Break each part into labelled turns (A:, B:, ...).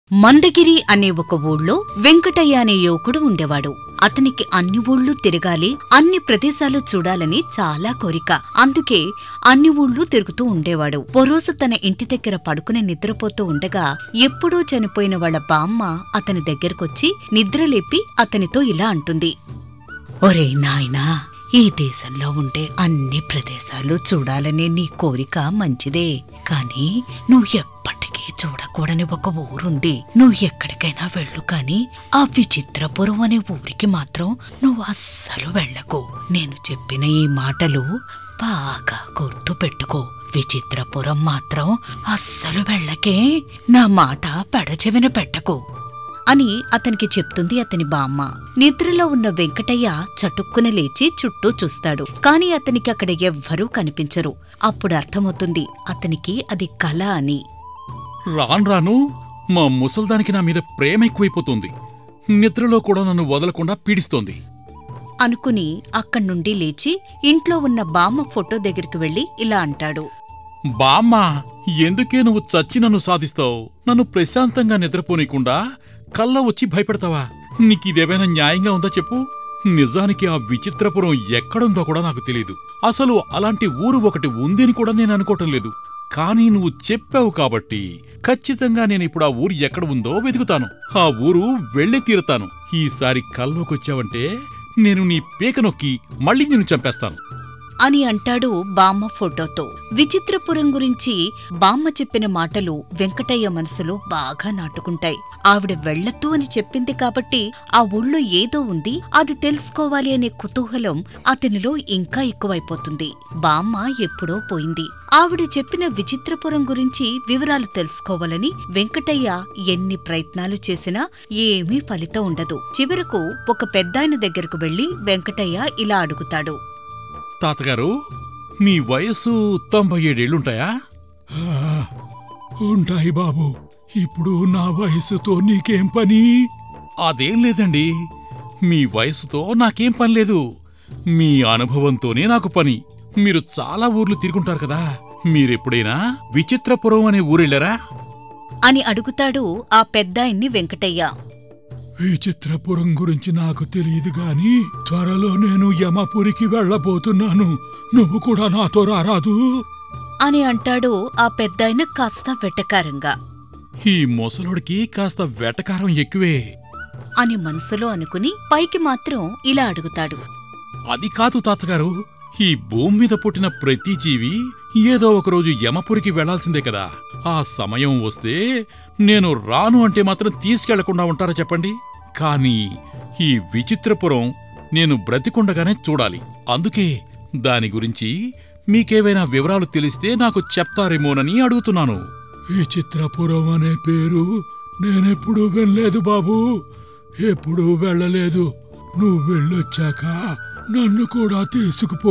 A: మందగిరి అనే ఒక ఊళ్ళో వెంకటయ్య అనే యువకుడు ఉండేవాడు అతనికి అన్ని ఊళ్ళు తిరగాలి అన్ని ప్రదేశాలు చూడాలని చాలా కోరిక అందుకే అన్ని ఊళ్ళు తిరుగుతూ ఉండేవాడు ఓరోజు తన ఇంటి దగ్గర పడుకుని నిద్రపోతూ ఉండగా ఎప్పుడూ చనిపోయిన వాళ్ళ బామ్మ అతని దగ్గరకొచ్చి నిద్రలేపి అతనితో ఇలా అంటుంది ఒరే నాయనా ఈ దేశంలో ఉండే అన్ని ప్రదేశాలు చూడాలనే నీ కోరిక మంచిదే కాని నువ్వు ఎప్పటికీ చూడకూడని ఒక ఊరుంది నువ్వు ఎక్కడికైనా వెళ్ళు కాని ఆ విచిత్రపురం అనే ఊరికి మాత్రం నువ్వు అస్సలు వెళ్ళకు నేను చెప్పిన ఈ మాటలు బాగా గుర్తు పెట్టుకో విచిత్రపురం మాత్రం అస్సలు వెళ్ళకే నా మాట పెడచెవిన పెట్టకు అని అతనికి చెప్తుంది అతని బామ్మ నిద్రలో ఉన్న వెంకటయ్య చటుక్కున లేచి చుట్టూ చూస్తాడు కాని అతనికి అక్కడ ఎవ్వరూ కనిపించరు అప్పుడు అర్థమవుతుంది అతనికి అది కల అని
B: రాను రాను మా ముసల్దానికి నా మీద ప్రేమ ఎక్కువైపోతుంది నిద్రలో కూడా నన్ను వదలకుండా పీడిస్తోంది
A: అనుకుని అక్కడి నుండి లేచి ఇంట్లో ఉన్న బామ్మ ఫోటో దగ్గరికి వెళ్లి ఇలా అంటాడు
B: బామ్మ ఎందుకే నువ్వు చచ్చి నన్ను సాధిస్తావు నన్ను ప్రశాంతంగా నిద్రపోనీకుండా కళ్ళ వచ్చి భయపెడతావా నీకిదేమైనా న్యాయంగా ఉందా చెప్పు నిజానికి ఆ విచిత్రపురం ఎక్కడుందో కూడా నాకు తెలియదు అసలు అలాంటి ఊరు ఒకటి ఉందని కూడా నేను అనుకోవటం లేదు కానీ నువ్వు చెప్పావు కాబట్టి ఖచ్చితంగా నేను ఇప్పుడు ఆ ఊరు ఎక్కడ ఉందో వెతుకుతాను ఆ ఊరు వెళ్ళి తీరుతాను ఈసారి కల్లోకొచ్చావంటే నేను నీ పీక నొక్కి మళ్ళీ నిన్ను చంపేస్తాను
A: అని అంటాడు బామ్మ ఫోటోతో విచిత్రపురం గురించి బామ్మ చెప్పిన మాటలు వెంకటయ్య మనసులో బాగా నాటుకుంటాయి ఆవిడ వెళ్ళొద్దు అని చెప్పింది కాబట్టి ఆ ఊళ్ళో ఏదో ఉంది అది తెలుసుకోవాలి అనే కుతూహలం అతనిలో ఇంకా ఎక్కువైపోతుంది బామ్మ ఎప్పుడో పోయింది ఆవిడ చెప్పిన విచిత్రపురం గురించి వివరాలు తెలుసుకోవాలని వెంకటయ్య ఎన్ని ప్రయత్నాలు చేసినా ఏమీ ఫలితం ఉండదు చివరకు ఒక పెద్దాయన దగ్గరకు వెళ్లి వెంకటయ్య ఇలా అడుగుతాడు
B: తాతగారు మీ వయస్సు తొంభై ఏడేళ్లుంటాయా
C: ఉంటాయి బాబు ఇప్పుడు నా వయసుతో నీకేం పని
B: అదేం లేదండి మీ వయస్సుతో నాకేం పని లేదు మీ అనుభవంతోనే నాకు పని మీరు చాలా ఊర్లు తిరుగుంటారు కదా మీరెప్పుడైనా విచిత్రపురం అనే ఊరెళ్ళారా
A: అని అడుగుతాడు ఆ పెద్దాయన్ని వెంకటయ్య
C: విచిత్రపురం గురించి నాకు తెలియదు గాని త్వరలో నేను యమపురికి వెళ్ళబోతున్నాను నువ్వు కూడా నాతో రారాదు
A: అని అంటాడు ఆ పెద్దాయన కాస్త వెటకారంగా
B: ఈ ముసలోడికి కాస్త వెటకారం ఎక్కువే
A: అని మనసులో అనుకుని పైకి మాత్రం ఇలా అడుగుతాడు
B: అది కాదు తాతగారు ఈ భూమి మీద పుట్టిన ప్రతి జీవి ఏదో ఒకరోజు యమపురికి వెళ్లాల్సిందే కదా ఆ సమయం వస్తే నేను రాను అంటే మాత్రం తీసుకెళ్లకుండా ఉంటారా చెప్పండి కానీ ఈ విచిత్రపురం నేను బ్రతికుండగానే చూడాలి అందుకే దాని గురించి మీకేవైనా వివరాలు తెలిస్తే నాకు చెప్తారేమోనని అడుగుతున్నాను
C: విచిత్రపురం అనే పేరు నేనెప్పుడూ వినలేదు బాబు ఎప్పుడూ వెళ్ళలేదు నువ్వు వెళ్ళొచ్చాక నన్ను కూడా తీసుకుపో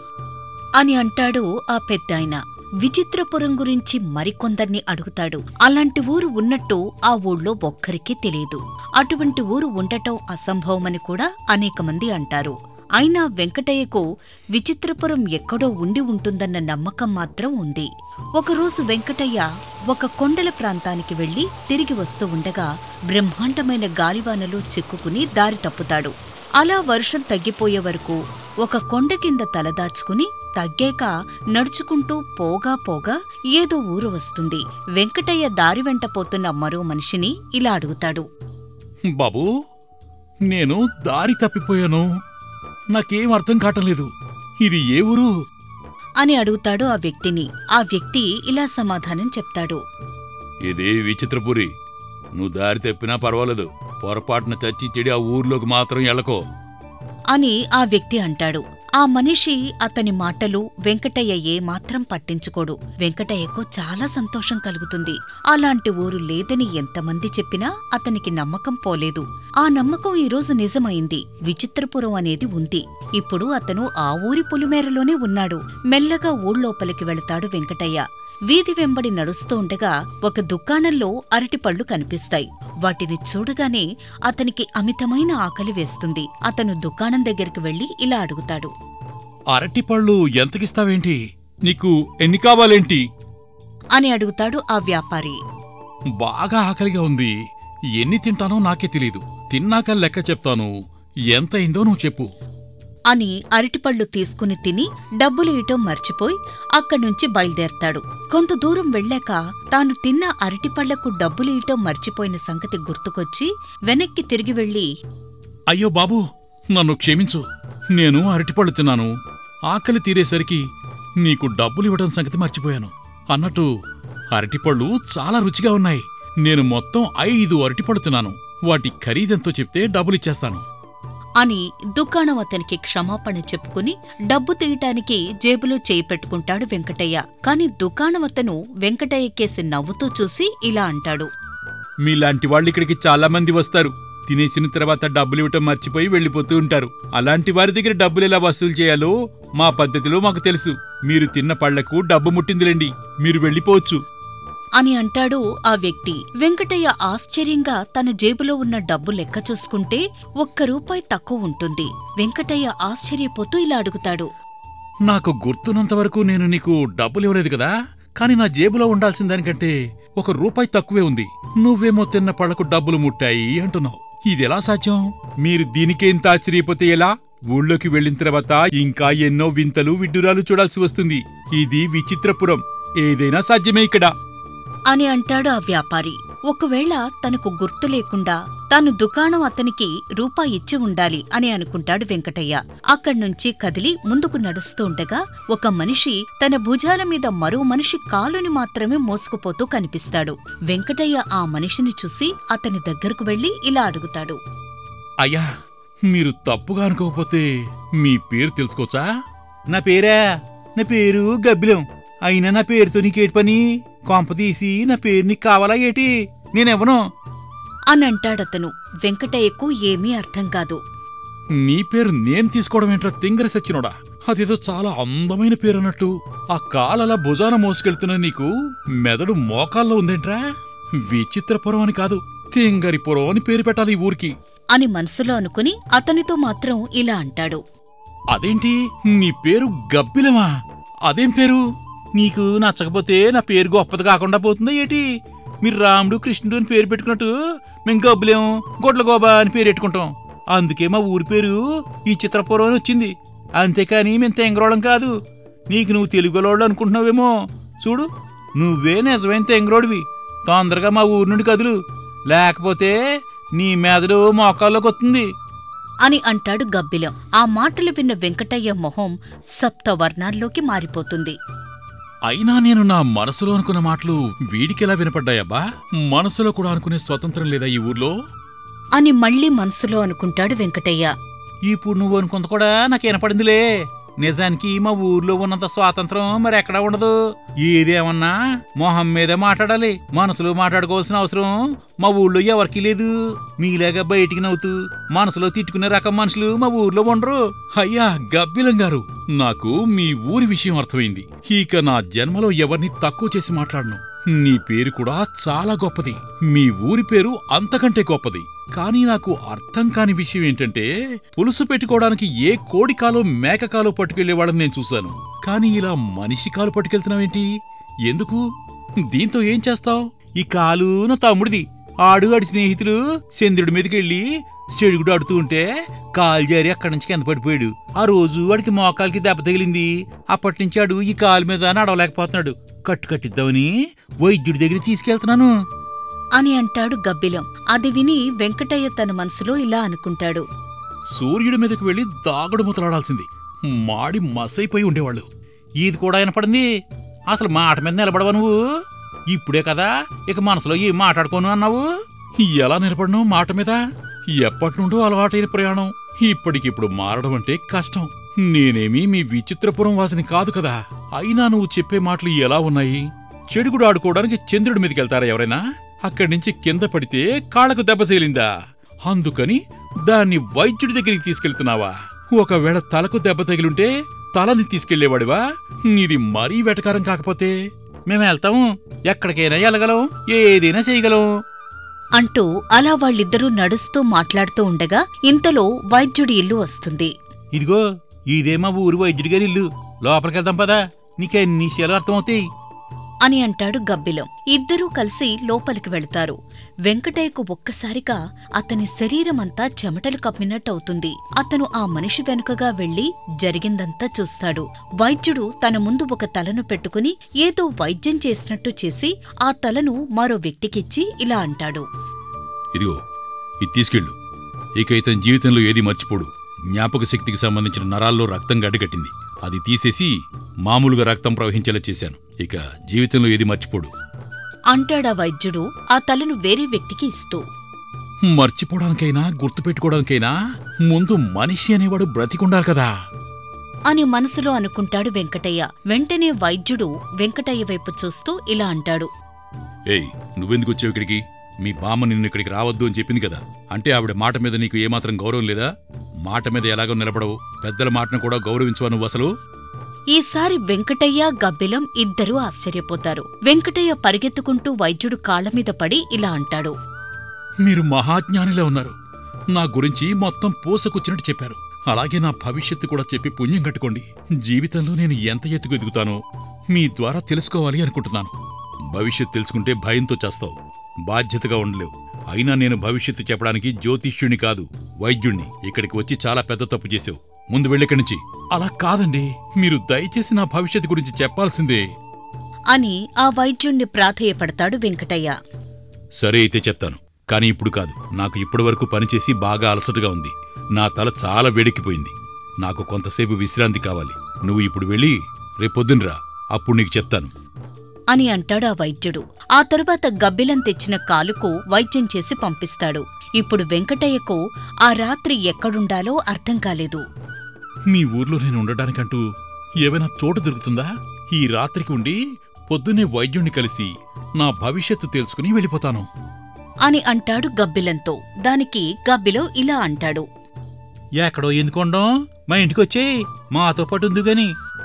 A: అని అంటాడు ఆ పెద్దాయన విచిత్రపురం గురించి మరికొందర్ని అడుగుతాడు అలాంటి ఊరు ఉన్నట్టు ఆ ఊళ్ళో ఒక్కరికీ తెలియదు అటువంటి ఊరు ఉండటం అసంభవమని కూడా అనేక మంది అంటారు అయినా వెంకటయ్యకు విచిత్రపురం ఎక్కడో ఉండి ఉంటుందన్న నమ్మకం మాత్రం ఉంది ఒకరోజు వెంకటయ్య ఒక కొండల ప్రాంతానికి వెళ్లి తిరిగి వస్తూ ఉండగా బ్రహ్మాండమైన గాలివానలో చిక్కుకుని దారి తప్పుతాడు అలా వర్షం తగ్గిపోయే వరకు ఒక కొండ కింద తలదాచుకుని తగ్గాక నడుచుకుంటూ పోగా పోగా ఏదో ఊరు వస్తుంది వెంకటయ్య దారి వెంట పోతున్న మరో మనిషిని ఇలా అడుగుతాడు
B: బాబూ నేను దారి తప్పిపోయాను నాకేం అర్థం కావటం ఇది ఏ ఊరు
A: అని అడుగుతాడు ఆ వ్యక్తిని ఆ వ్యక్తి ఇలా సమాధానం చెప్తాడు
B: ఇది విచిత్రపురి నువ్వు దారి తప్పినా పర్వాలేదు పొరపాటున చచ్చి చెడి ఆ ఊర్లోకి మాత్రం ఎళ్ళకో
A: అని ఆ వ్యక్తి అంటాడు ఆ మనిషి అతని మాటలు వెంకటయ్య ఏమాత్రం పట్టించుకోడు వెంకటయ్యకు చాలా సంతోషం కలుగుతుంది అలాంటి ఊరు లేదని ఎంతమంది చెప్పినా అతనికి నమ్మకం పోలేదు ఆ నమ్మకం ఈరోజు నిజమైంది విచిత్రపురం అనేది ఉంది ఇప్పుడు అతను ఆ ఊరి పులిమేరలోనే ఉన్నాడు మెల్లగా ఊళ్ళోపలికి వెళతాడు వెంకటయ్య వీధి వెంబడి నడుస్తూ ఉండగా ఒక దుకాణంలో అరటిపళ్ళు కనిపిస్తాయి వాటిని చూడగానే అతనికి అమితమైన ఆకలి వేస్తుంది అతను దుకాణం దగ్గరికి వెళ్లి ఇలా అడుగుతాడు
B: అరటిపళ్ళు ఎంతకిస్తావేంటి నీకు ఎన్ని కావాలేంటి
A: అని అడుగుతాడు ఆ వ్యాపారి
B: బాగా ఆకలిగా ఉంది ఎన్ని తింటానో నాకే తెలీదు తిన్నాక లెక్క చెప్తాను ఎంతయిందో నువ్వు చెప్పు
A: అని అరటిపళ్ళు తీసుకుని తిని డబ్బులు ఇయటం మర్చిపోయి అక్కడ్నుంచి బయలుదేరతాడు కొంత దూరం వెళ్ళాక తాను తిన్న అరటిపళ్లకు డబ్బులు ఇయటం మర్చిపోయిన సంగతి గుర్తుకొచ్చి వెనక్కి తిరిగి వెళ్ళి
B: అయ్యో బాబూ నన్ను క్షమించు నేను అరటిపళ్ళు తిన్నాను ఆకలి తీరేసరికి నీకు డబ్బులు ఇవ్వడం సంగతి మర్చిపోయాను అన్నట్టు అరటిపళ్ళు చాలా రుచిగా ఉన్నాయి నేను మొత్తం ఐదు అరటిపళ్ళు తిన్నాను వాటి ఖరీదెంతో చెప్తే డబ్బులిచ్చేస్తాను
A: అని దుకాణం అతనికి క్షమాపణ చెప్పుకుని డబ్బు తీయటానికి జేబులో చేయి పెట్టుకుంటాడు వెంకటయ్య కాని దుకాణం అతను వెంకటయ్య కేసి నవ్వుతూ చూసి ఇలా అంటాడు
B: మీలాంటి వాళ్ళు ఇక్కడికి చాలా మంది వస్తారు తినేసిన తర్వాత డబ్బులు ఇవ్వటం మర్చిపోయి వెళ్ళిపోతూ ఉంటారు అలాంటి వారి దగ్గర డబ్బులు ఎలా వసూలు చేయాలో మా పద్ధతిలో మాకు తెలుసు మీరు తిన్న పళ్లకు డబ్బు ముట్టిందిలేండి మీరు వెళ్ళిపోవచ్చు
A: అని అంటాడు ఆ వ్యక్తి వెంకటయ్య ఆశ్చర్యంగా తన జేబులో ఉన్న డబ్బు లెక్క చూసుకుంటే ఒక్క రూపాయి తక్కువ ఉంటుంది వెంకటయ్య ఆశ్చర్యపోతూ ఇలా అడుగుతాడు
B: నాకు గుర్తున్నంత వరకు నేను నీకు డబ్బులు ఇవ్వలేదు కదా కానీ నా జేబులో ఉండాల్సిన దానికంటే ఒక రూపాయి తక్కువే ఉంది నువ్వేమో తిన్న పళ్లకు డబ్బులు ముట్టాయి అంటున్నావు ఇదెలా సాధ్యం మీరు దీనికే ఇంత ఆశ్చర్యపోతే ఎలా ఊళ్ళోకి వెళ్ళిన తర్వాత ఇంకా ఎన్నో వింతలు విడ్డూరాలు చూడాల్సి వస్తుంది ఇది విచిత్రపురం ఏదైనా సాధ్యమే ఇక్కడ
A: అని అంటాడు ఆ వ్యాపారి ఒకవేళ తనకు గుర్తు లేకుండా తాను దుకాణం అతనికి రూపాయి ఇచ్చి ఉండాలి అని అనుకుంటాడు వెంకటయ్య అక్కడ్నుంచి కదిలి ముందుకు నడుస్తూ ఉండగా ఒక మనిషి తన భుజాల మీద మరో మనిషి కాలుని మాత్రమే మోసుకుపోతూ కనిపిస్తాడు వెంకటయ్య ఆ మనిషిని చూసి అతని దగ్గరకు వెళ్లి ఇలా అడుగుతాడు
B: అయ్యా మీరు తప్పుగా అనుకోకపోతే మీ పేరు తెలుసుకోవచ్చా నా పేరా నా పేరు గబ్బిలం అయినా నా పేరుతో నీకేటి పని కొంప తీసి నా పేరు నీకు కావాలా ఏటి నేనెవను
A: అని అంటాడతను వెంకటయ్యకు ఏమీ అర్థం కాదు
B: నీ పేరు నేను తీసుకోవడం ఏంట్రా తింగరి సచ్చినోడా అదేదో చాలా అందమైన పేరు అన్నట్టు ఆ కాలలా భుజాన మోసుకెళ్తున్న నీకు మెదడు మోకాల్లో ఉందేంట్రా విచిత్రపురం అని కాదు తింగరిపురం అని పేరు పెట్టాలి ఈ ఊరికి
A: అని మనసులో అనుకుని అతనితో మాత్రం ఇలా అంటాడు
B: అదేంటి నీ పేరు గబ్బిలమా అదేం పేరు నీకు నచ్చకపోతే నా పేరు గొప్పది కాకుండా పోతుందా ఏటి మీరు రాముడు కృష్ణుడు అని పేరు పెట్టుకున్నట్టు మేము గబ్బిలేం గొడ్ల గోబా అని పేరు పెట్టుకుంటాం అందుకే మా ఊరి పేరు ఈ చిత్రపురం అని వచ్చింది అంతేకాని మేము తెంగరోళం కాదు నీకు నువ్వు తెలుగులోళ్ళు అనుకుంటున్నావేమో చూడు నువ్వే నిజమైన తెంగరోడివి తొందరగా మా ఊరి నుండి కదులు లేకపోతే నీ మెదడు మోకాల్లోకి వస్తుంది
A: అని అంటాడు గబ్బిలం ఆ మాటలు విన్న వెంకటయ్య మొహం సప్తవర్ణాల్లోకి మారిపోతుంది
B: అయినా నేను నా మనసులో అనుకున్న మాటలు వీడికెలా వినపడ్డాయబ్బా మనసులో కూడా అనుకునే స్వతంత్రం లేదా ఈ ఊర్లో
A: అని మళ్ళీ మనసులో అనుకుంటాడు వెంకటయ్య
B: ఇప్పుడు నువ్వు అనుకుంది కూడా నాకు వినపడిందిలే నిజానికి మా ఊర్లో ఉన్నంత స్వాతంత్రం మరి ఎక్కడా ఉండదు ఏదేమన్నా మొహం మీదే మాట్లాడాలి మనసులో మాట్లాడుకోవాల్సిన అవసరం మా ఊళ్ళో ఎవరికీ లేదు మీలాగా బయటికి నవ్వుతూ మనసులో తిట్టుకునే రకం మనుషులు మా ఊర్లో ఉండరు అయ్యా గబ్బిలం గారు నాకు మీ ఊరి విషయం అర్థమైంది ఇక నా జన్మలో ఎవరిని తక్కువ చేసి మాట్లాడను నీ పేరు కూడా చాలా గొప్పది మీ ఊరి పేరు అంతకంటే గొప్పది కానీ నాకు అర్థం కాని విషయం ఏంటంటే పులుసు పెట్టుకోవడానికి ఏ కోడి కాలో మేక కాలో పట్టుకెళ్లేవాళ్ళని నేను చూశాను కానీ ఇలా మనిషి కాలు పట్టుకెళ్తున్నావేంటి ఎందుకు దీంతో ఏం చేస్తావ్ ఈ కాలు నా తమ్ముడిది ఆడు ఆడి స్నేహితులు చంద్రుడి మీదకెళ్ళి చెడుగుడు ఆడుతూ ఉంటే కాలు జారి అక్కడి నుంచి కింద పడిపోయాడు ఆ రోజు వాడికి మోకాలికి దెబ్బ తగిలింది అప్పటి నుంచి ఆడు ఈ కాలు మీద నడవలేకపోతున్నాడు కట్టు కట్టిద్దామని వైద్యుడి దగ్గర తీసుకెళ్తున్నాను
A: అని అంటాడు గబ్బిలం అది విని వెంకటయ్య తన మనసులో ఇలా అనుకుంటాడు
B: సూర్యుడి మీదకి వెళ్ళి దాగుడు ముతలాడాల్సింది మాడి మసైపోయి ఉండేవాళ్ళు ఇది కూడా వినపడింది అసలు మాట మీద నిలబడవా నువ్వు ఇప్పుడే కదా ఇక మనసులో ఏం మాట్లాడుకోను అన్నావు ఎలా నిలబడను మాట మీద ఎప్పటి నుండో అలవాటైన ప్రయాణం ఇప్పటికిప్పుడు మారడం అంటే కష్టం నేనేమీ మీ విచిత్రపురం వాసిని కాదు కదా అయినా నువ్వు చెప్పే మాటలు ఎలా ఉన్నాయి చెడుగుడు ఆడుకోవడానికి చంద్రుడి మీదకి వెళ్తారా ఎవరైనా అక్కడి నుంచి కింద పడితే కాళ్ళకు దెబ్బ తేలిందా అందుకని దాన్ని వైద్యుడి దగ్గరికి తీసుకెళ్తున్నావా ఒకవేళ తలకు దెబ్బ తగిలుంటే తలని తీసుకెళ్లేవాడివా నీది మరీ వెటకారం కాకపోతే మేము వెళ్తాము ఎక్కడికైనా వెళ్ళగలం ఏదైనా చేయగలం
A: అంటూ అలా వాళ్ళిద్దరూ నడుస్తూ మాట్లాడుతూ ఉండగా ఇంతలో వైద్యుడి ఇల్లు వస్తుంది
B: ఇదిగో ఇదే మా ఊరు వైద్యుడి గారి ఇల్లు లోపలికి వెళ్దాం పదా నీకెన్ని విషయాలు అర్థమవుతాయి
A: అని అంటాడు గబ్బిలం ఇద్దరూ కలిసి లోపలికి వెళ్తారు వెంకటయ్యకు ఒక్కసారిగా అతని శరీరమంతా చెమటలు కప్పినట్టవుతుంది అతను ఆ మనిషి వెనుకగా వెళ్లి జరిగిందంతా చూస్తాడు వైద్యుడు తన ముందు ఒక తలను పెట్టుకుని ఏదో వైద్యం చేసినట్టు చేసి ఆ తలను మరో వ్యక్తికిచ్చి ఇలా అంటాడు
B: ఇదిగో ఇది తీసుకెళ్ళు ఇక ఇతని జీవితంలో ఏది మర్చిపోడు జ్ఞాపక శక్తికి సంబంధించిన నరాల్లో రక్తం గడ్డగట్టింది అది తీసేసి మామూలుగా రక్తం ప్రవహించేలా చేశాను ఇక జీవితంలో ఏది మర్చిపోడు
A: అంటాడా వైద్యుడు ఆ తలను వేరే వ్యక్తికి ఇస్తూ
B: మర్చిపోవడానికైనా గుర్తుపెట్టుకోవడానికైనా ముందు మనిషి అనేవాడు బ్రతికుండాలి కదా
A: అని మనసులో అనుకుంటాడు వెంకటయ్య వెంటనే వైద్యుడు వెంకటయ్య వైపు చూస్తూ ఇలా అంటాడు
B: ఏయ్ నువ్వెందుకు వచ్చావు ఇక్కడికి మీ బామ్మ నిన్ను ఇక్కడికి రావద్దు అని చెప్పింది కదా అంటే ఆవిడ మాట మీద నీకు ఏమాత్రం గౌరవం లేదా మాట మీద ఎలాగో నిలబడవు పెద్దల మాటను కూడా గౌరవించవా నువ్వు అసలు
A: ఈసారి వెంకటయ్య గబ్బిలం ఇద్దరూ ఆశ్చర్యపోతారు వెంకటయ్య పరిగెత్తుకుంటూ వైద్యుడు కాళ్ల మీద పడి ఇలా అంటాడు
B: మీరు మహాజ్ఞానిలా ఉన్నారు నా గురించి మొత్తం పూసకొచ్చినట్టు చెప్పారు అలాగే నా భవిష్యత్తు కూడా చెప్పి పుణ్యం కట్టుకోండి జీవితంలో నేను ఎంత ఎత్తుకు ఎదుగుతానో మీ ద్వారా తెలుసుకోవాలి అనుకుంటున్నాను భవిష్యత్తు తెలుసుకుంటే భయంతో చేస్తావు బాధ్యతగా ఉండలేవు అయినా నేను భవిష్యత్తు చెప్పడానికి జ్యోతిష్యుని కాదు వైద్యుణ్ణి ఇక్కడికి వచ్చి చాలా పెద్ద తప్పు చేసావు ముందు వెళ్ళిక్కడి నుంచి అలా కాదండి మీరు దయచేసి నా భవిష్యత్తు గురించి చెప్పాల్సిందే
A: అని ఆ వైద్యుణ్ణి ప్రాధేయపడతాడు వెంకటయ్య
B: సరే అయితే చెప్తాను కానీ ఇప్పుడు కాదు నాకు ఇప్పటివరకు పనిచేసి బాగా అలసటగా ఉంది నా తల చాలా వేడెక్కిపోయింది నాకు కొంతసేపు విశ్రాంతి కావాలి నువ్వు ఇప్పుడు వెళ్ళి రేపొద్దునరా అప్పుడు నీకు చెప్తాను
A: అని అంటాడు ఆ వైద్యుడు ఆ తరువాత గబ్బిలం తెచ్చిన కాలుకు వైద్యం చేసి పంపిస్తాడు ఇప్పుడు వెంకటయ్యకు ఆ రాత్రి ఎక్కడుండాలో అర్థం కాలేదు
B: మీ ఊర్లో నేను ఉండడానికంటూ ఏవైనా చోటు దొరుకుతుందా ఈ రాత్రికి ఉండి పొద్దున్నే వైద్యుణ్ణి కలిసి నా భవిష్యత్తు తెలుసుకుని వెళ్ళిపోతాను
A: అని అంటాడు గబ్బిలంతో దానికి గబ్బిలం ఇలా అంటాడు
D: ఎక్కడో ఎందుకుండం మా ఇంటికొచ్చేయి మాతో పాటు ఉంది గాని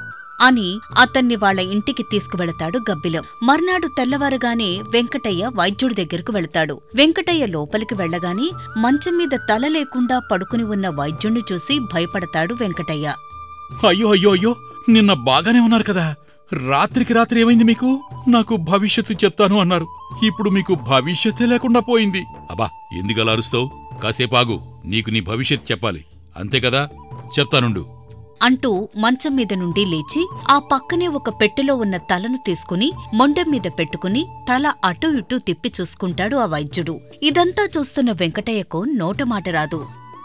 A: అని అతన్ని వాళ్ళ ఇంటికి తీసుకువెళతాడు గబ్బిలం మర్నాడు తెల్లవారుగానే వెంకటయ్య వైద్యుడి దగ్గరకు వెళతాడు వెంకటయ్య లోపలికి వెళ్ళగానే మంచం మీద తల లేకుండా పడుకుని ఉన్న వైద్యుణ్ణి చూసి భయపడతాడు వెంకటయ్య
B: అయ్యో అయ్యో అయ్యో నిన్న బాగానే ఉన్నారు కదా రాత్రికి రాత్రి ఏమైంది మీకు నాకు భవిష్యత్తు చెప్తాను అన్నారు ఇప్పుడు మీకు భవిష్యత్తే లేకుండా పోయింది అబ్బా ఎందుకలా అరుస్తావు కాసేపు ఆగు నీకు నీ భవిష్యత్తు చెప్పాలి అంతే కదా చెప్తానుండు
A: అంటూ మంచం మీద నుండి లేచి ఆ పక్కనే ఒక పెట్టెలో ఉన్న తలను తీసుకుని మొండెం మీద పెట్టుకుని తల అటూ ఇటూ తిప్పి చూసుకుంటాడు ఆ వైద్యుడు ఇదంతా చూస్తున్న వెంకటయ్యకు నోటమాట రాదు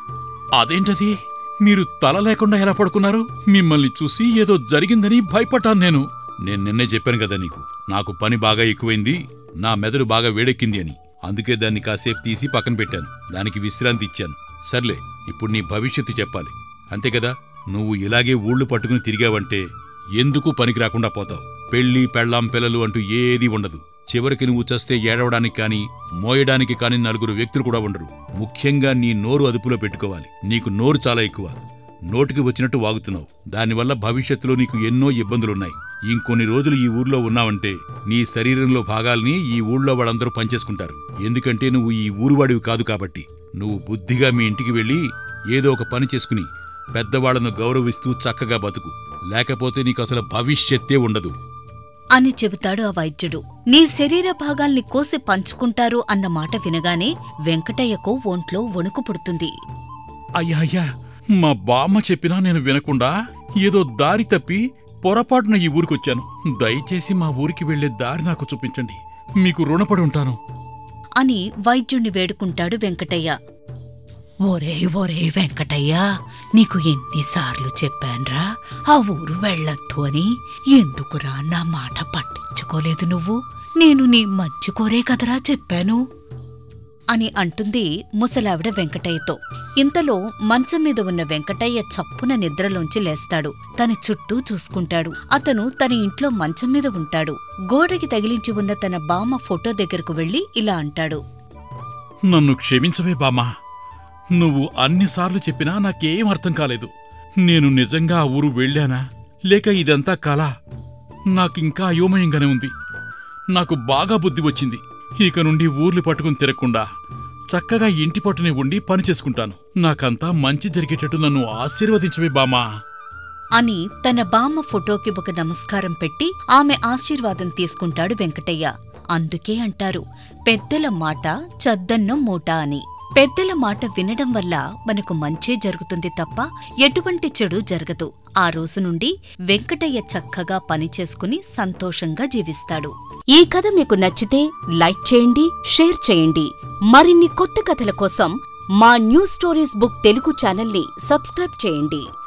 B: అదేంటది మీరు తల లేకుండా ఎలా పడుకున్నారు మిమ్మల్ని చూసి ఏదో జరిగిందని భయపడ్డాను నేను నేను నిన్నే చెప్పాను కదా నీకు నాకు పని బాగా ఎక్కువైంది నా మెదడు బాగా వేడెక్కింది అని అందుకే దాన్ని కాసేపు తీసి పక్కన పెట్టాను దానికి విశ్రాంతి ఇచ్చాను సర్లే ఇప్పుడు నీ భవిష్యత్తు చెప్పాలి అంతే కదా నువ్వు ఇలాగే ఊళ్ళు పట్టుకుని తిరిగావంటే ఎందుకు పనికి రాకుండా పోతావు పెళ్లి పెళ్ళాం పిల్లలు అంటూ ఏదీ ఉండదు చివరికి నువ్వు చస్తే ఏడవడానికి కాని మోయడానికి కాని నలుగురు వ్యక్తులు కూడా ఉండరు ముఖ్యంగా నీ నోరు అదుపులో పెట్టుకోవాలి నీకు నోరు చాలా ఎక్కువ నోటికి వచ్చినట్టు వాగుతున్నావు దానివల్ల భవిష్యత్తులో నీకు ఎన్నో ఇబ్బందులున్నాయి ఇంకొన్ని రోజులు ఈ ఊర్లో ఉన్నావంటే నీ శరీరంలో భాగాల్ని ఈ ఊళ్ళో వాళ్ళందరూ పనిచేసుకుంటారు ఎందుకంటే నువ్వు ఈ ఊరువాడివి కాదు కాబట్టి నువ్వు బుద్ధిగా మీ ఇంటికి వెళ్ళి ఏదో ఒక పని చేసుకుని పెద్దవాళ్లను గౌరవిస్తూ చక్కగా బతుకు లేకపోతే నీకు అసలు భవిష్యత్తే ఉండదు
A: అని చెబుతాడు ఆ వైద్యుడు నీ శరీర భాగాల్ని కోసి పంచుకుంటారు అన్న మాట వినగానే వెంకటయ్యకు ఒంట్లో వణుకు పుడుతుంది
B: అయ్యా అయ్యా మా బామ్మ చెప్పినా నేను వినకుండా ఏదో దారి తప్పి పొరపాటున ఈ ఊరికొచ్చాను దయచేసి మా ఊరికి వెళ్లే దారి నాకు చూపించండి మీకు రుణపడి ఉంటాను
A: అని వైద్యుణ్ణి వేడుకుంటాడు వెంకటయ్య ఒరే ఒరే వెంకటయ్య నీకు ఎన్నిసార్లు చెప్పాన్రా ఆ ఊరు వెళ్ళొద్దు అని ఎందుకురా నా మాట పట్టించుకోలేదు నువ్వు నేను నీ మంచి కోరే కదరా చెప్పాను అని అంటుంది ముసలావిడ వెంకటయ్యతో ఇంతలో మంచం మీద ఉన్న వెంకటయ్య చప్పున నిద్రలోంచి లేస్తాడు తన చుట్టూ చూసుకుంటాడు అతను తన ఇంట్లో మంచం మీద ఉంటాడు గోడకి తగిలించి ఉన్న తన బామ్మ ఫోటో దగ్గరకు వెళ్లి ఇలా అంటాడు
B: నన్ను క్షమించవే బామ్మా నువ్వు అన్నిసార్లు చెప్పినా నాకేం అర్థం కాలేదు నేను నిజంగా ఆ ఊరు వెళ్ళానా లేక ఇదంతా కళ నాకింకా అయోమయంగానే ఉంది నాకు బాగా బుద్ధి వచ్చింది ఇక నుండి ఊర్లు పట్టుకుని తిరగకుండా చక్కగా ఇంటి పట్టునే ఉండి పని చేసుకుంటాను నాకంతా మంచి జరిగేటట్టు నన్ను ఆశీర్వదించవే బామ్మా
A: అని తన బామ్మ ఫోటోకి ఒక నమస్కారం పెట్టి ఆమె ఆశీర్వాదం తీసుకుంటాడు వెంకటయ్య అందుకే అంటారు పెద్దల మాట చద్దన్నం మూట అని పెద్దల మాట వినడం వల్ల మనకు మంచే జరుగుతుంది తప్ప ఎటువంటి చెడు జరగదు ఆ రోజు నుండి వెంకటయ్య చక్కగా పని చేసుకుని సంతోషంగా జీవిస్తాడు
E: ఈ కథ మీకు నచ్చితే లైక్ చేయండి షేర్ చేయండి మరిన్ని కొత్త కథల కోసం మా న్యూ స్టోరీస్ బుక్ తెలుగు ఛానల్ని సబ్స్క్రైబ్ చేయండి